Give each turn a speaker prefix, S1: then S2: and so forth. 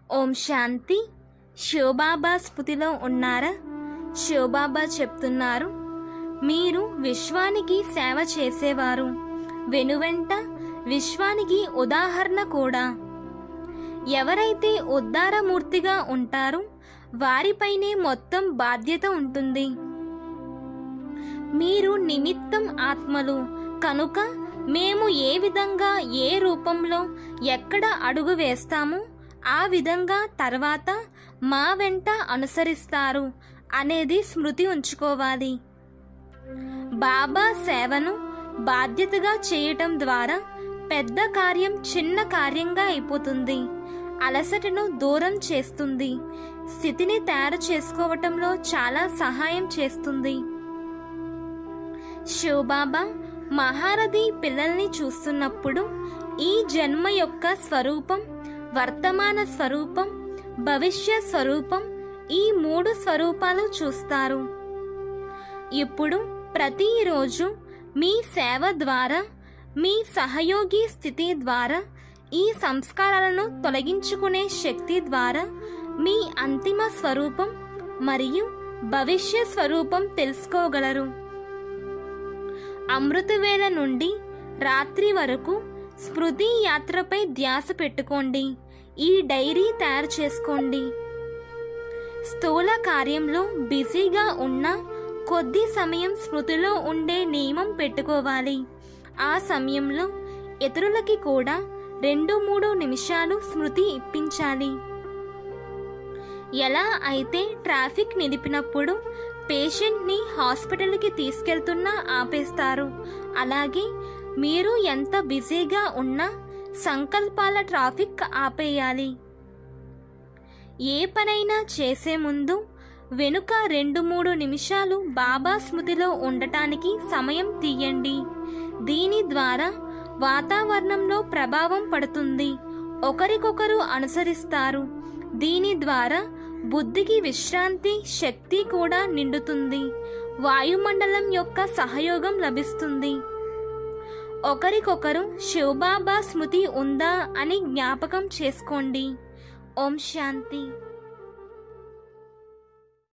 S1: ఓం శాంతి శివబాబా స్మృతిలో ఉన్నారా శివబాబా చెప్తున్నారు మీరు విశ్వానికి సేవ చేసేవారు వెనువెంట విశ్వానికి ఉదాహరణ కూడా ఎవరైతే ఉద్దారమూర్తిగా ఉంటారో వారిపైనే మొత్తం బాధ్యత ఉంటుంది మీరు నిమిత్తం ఆత్మలు కనుక మేము ఏ విధంగా ఏ రూపంలో ఎక్కడ అడుగు వేస్తామో ఆ విధంగా తర్వాత మా వెంట అనుసరిస్తారు అనేది స్మృతి ఉంచుకోవాలి బాబా సేవను బాధ్యతగా చేయటం ద్వారా పెద్ద కార్యం చిన్న కార్యంగా అయిపోతుంది అలసటను దూరం చేస్తుంది స్థితిని తయారు చేసుకోవటంలో చాలా సహాయం చేస్తుంది శివబాబా మహారథి పిల్లల్ని చూస్తున్నప్పుడు ఈ జన్మ యొక్క స్వరూపం వర్తమాన స్వరూపం భవిష్య స్వరూపం ఈ మూడు స్వరూపాలు చూస్తారు ఇప్పుడు ప్రతిరోజు మీ సేవ ద్వారా మీ సహయోగి స్థితి ద్వారా ఈ సంస్కారాలను తొలగించుకునే శక్తి ద్వారా మీ అంతిమ స్వరూపం మరియు భవిష్య స్వరూపం తెలుసుకోగలరు అమృతవేళ నుండి రాత్రి వరకు స్మృతి యాత్రపై ధ్యాస పెట్టుకోండి ఈ డైరీ తయారు చేసుకోండి స్థూల కార్యంలో బిజీగా ఉన్న కొద్ది సమయం స్మృతిలో ఉండే నియమం పెట్టుకోవాలి ఆ సమయంలో ఇతరులకి కూడా రెండు మూడు నిమిషాలు స్మృతి ఇప్పించాలి ఎలా అయితే ట్రాఫిక్ నిలిపినప్పుడు పేషెంట్ని హాస్పిటల్కి తీసుకెళ్తున్నా ఆపేస్తారు అలాగే మీరు ఎంత బిజీగా ఉన్నా సంకల్పాల ట్రాఫిక్ ఆపేయాలి ఏ పనైనా చేసే ముందు వెనుక రెండు మూడు నిమిషాలు బాబా స్మృతిలో ఉండటానికి సమయం తీయండి దీని ద్వారా వాతావరణంలో ప్రభావం పడుతుంది ఒకరికొకరు అనుసరిస్తారు దీని ద్వారా బుద్ధికి విశ్రాంతి శక్తి కూడా నిండుతుంది వాయుమండలం యొక్క సహయోగం లభిస్తుంది ఒకరికొకరు శివబాబా స్మృతి ఉందా అని జ్ఞాపకం చేసుకోండి ఓం శాంతి